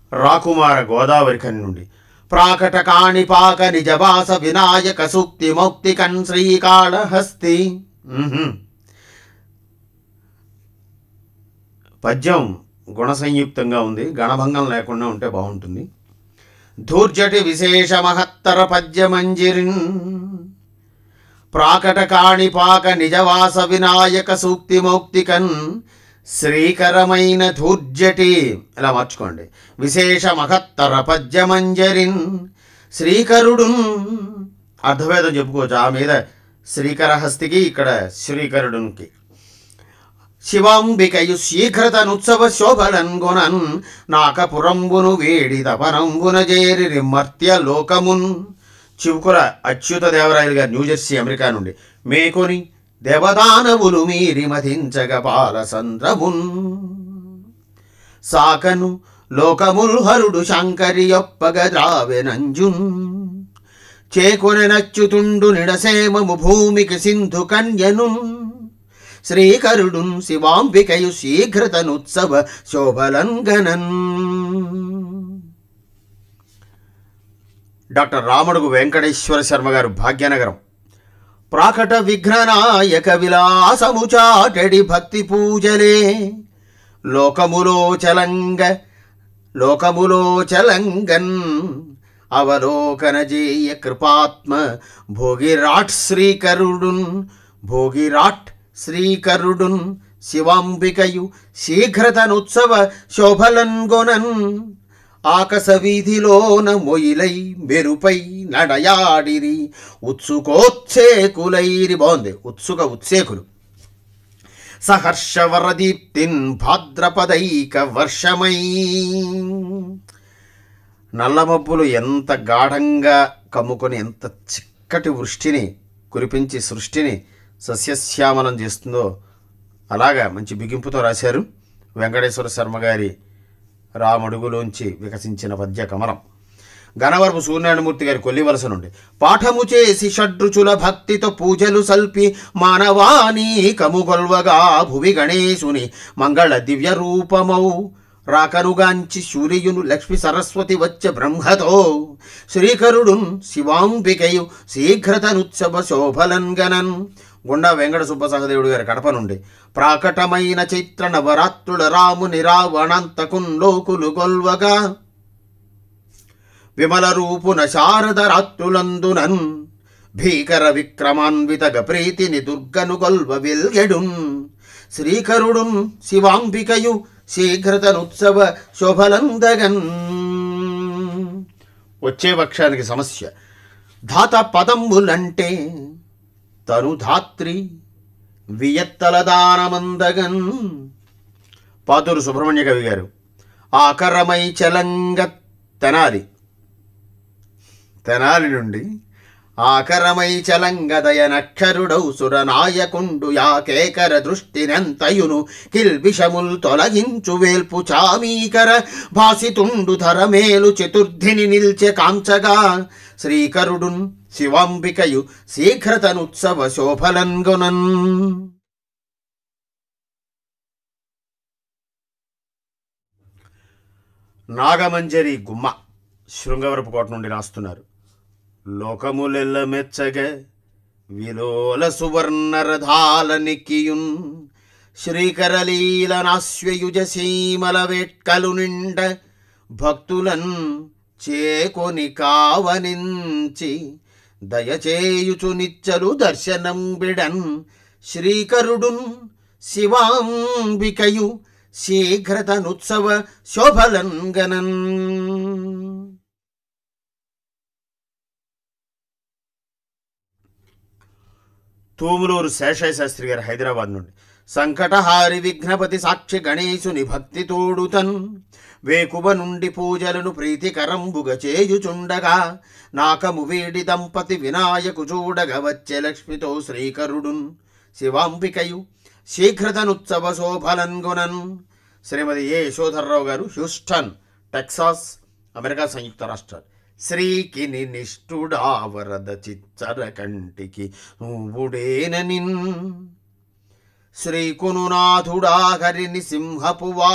రాకుమార గోదావరి కని నుండి ప్రాకట కాణిపాక నిజవాస వినాయక సూక్తి మౌక్తికన్ శ్రీకాళహస్తి మ్మ్హ్మ్. పద్యం గుణ సంయుక్తంగా ఉంది గణభంగం లేకుండా ఉంటే బాగుంటుంది ధూర్జటి విశేష మహత్తర పద్యమంజిరిన్ ప్రాకట కాణిపాక నిజవాస వినాయక సూక్తి మౌక్తికన్ శ్రీకరమైన ధూర్జటి ఇలా మార్చుకోండి విశేష మహత్తర పద్యమంజరిన్ శ్రీకరుడున్ అర్థభేదం చెప్పుకోవచ్చు ఆ మీద శ్రీకరహస్తికి ఇక్కడ శ్రీకరుడునికి శివాంబికయు శీఘ్రతనుత్సవ శోభలన్ గుణన్ నాకపురంబును వేడి తపనంబున చేరి మర్త్య లోకమున్ చివుకుల అచ్యుత దేవరాయలు గారు న్యూజెర్సీ అమెరికా నుండి మేకొని దేవదానవులు మీరి మధించగ పాలసంద్రమున్ సాకను లోకముల్ హరుడు శంకరి యొప్పగ ద్రావెనంజున్ చేకొన నచ్చుతుండు నిడసేమము భూమికి సింధు కన్యనున్ శ్రీకరుడున్ శివాంబికయు శీఘ్రతనుత్సవ శోభలంగనన్ డాక్టర్ రామడుగు వెంకటేశ్వర శర్మ గారు భాగ్యనగరం ప్రాకట విఘ్ననాయక విలాసము చాటడి భక్తి పూజలే లోకములో చలంగ లోకములో చలంగన్ అవలోకన జేయ కృపాత్మ భోగిరాట్ శ్రీకరుడున్ భోగిరాట్ శ్రీకరుడున్ శివాంబికయు శీఘ్రతనుత్సవ శోభలన్గొనన్ ఆకస వీధిలోన మొయిలై మెరుపై నడయాడిరి ఉత్సుకోత్సేకులైరి బాగుంది ఉత్సుక ఉత్సేకులు సహర్షవరదీప్తిన్ భాద్రపదైక వర్షమై నల్లమబ్బులు ఎంత గాఢంగా కమ్ముకొని ఎంత చిక్కటి వృష్టిని కురిపించి సృష్టిని సస్యశ్యామలం చేస్తుందో అలాగా మంచి బిగింపుతో రాశారు వెంకటేశ్వర శర్మ గారి రామడుగులోంచి వికసించిన పద్య కమలం గణవరపు సూర్యనారాయణమూర్తి గారి కొల్లివలస నుండి పాఠము చేసి షడ్రుచుల భక్తితో పూజలు సల్పి మానవాని కముగొల్వగా భువి గణేశుని మంగళ దివ్య రూపమౌ రాకనుగాంచి సూర్యును లక్ష్మి సరస్వతి వచ్చ బ్రహ్మతో శ్రీకరుడున్ శివాంబికయు శీఘ్రతనుత్సవ శోభలన్గనన్ గుండా వెంకట సుబ్బ సహదేవుడు గారి కడప నుండి ప్రాకటమైన చైత్ర నవరాత్రుల రాముని రావణంతకున్ లోకులు గొల్వగా విమల రూపున శారద రాత్రులందునన్ భీకర విక్రమాన్వితగ ప్రీతిని దుర్గను గొల్వ విల్గెడున్ శ్రీకరుడున్ శివాంబికయు శీఘ్రతనుత్సవ శోభలందగన్ వచ్చే పక్షానికి సమస్య ధాత పదంబులంటే తను ధాత్రి వియత్తల దానమందగన్ పాతూరు సుబ్రహ్మణ్య కవి గారు ఆకరమై చలంగ తెనాలి తెనాలి నుండి ఆకరమై చలంగదయ నక్షరుడౌ సురనాయకుండు యాకేకర దృష్టినెంతయును కిల్బిషముల్ తొలగించు వేల్పు చామీకర భాసితుండు ధరమేలు చతుర్థిని నిల్చె కాంచగా శ్రీకరుడున్ శివాంబికయు శీఘ్రతనుత్సవ శోభలంగునన్ నాగమంజరి గుమ్మ శృంగవరపు కోట నుండి రాస్తున్నారు లోకములెల్ల మెచ్చగ విలోల సువర్ణ రథాల నిక్కియున్ శ్రీకరలీల నాస్యయుజ సీమల వేట్కలు నిండ భక్తులన్ చేకొని కావనించి దయచేయుచు నిచ్చలు దర్శనం బిడన్ శ్రీకరుడున్ శివాంబికయు శీఘ్రతనుత్సవ శోభలంగనన్ తూములూరు శేషయ్య శాస్త్రి గారు హైదరాబాద్ నుండి సంకటహారి విఘ్నపతి సాక్షి గణేశుని భక్తి తోడుతన్ వేకువ నుండి పూజలను ప్రీతికరంబుగ చేయుచుండగా నాకము వీడి దంపతి వినాయకు చూడగ వచ్చే లక్ష్మితో శ్రీకరుడున్ శివాంబికయు శీఘ్రతనుత్సవ శోభలంగునన్ శ్రీమతి ఏ యశోధర్రావు గారు హ్యూస్టన్ టెక్సాస్ అమెరికా సంయుక్త రాష్ట్రాలు శ్రీకిని నిష్ఠుడా వరద చిచ్చర కంటికి నువ్వుడేననిన్ శ్రీకునునాథుడా హరిని సింహపు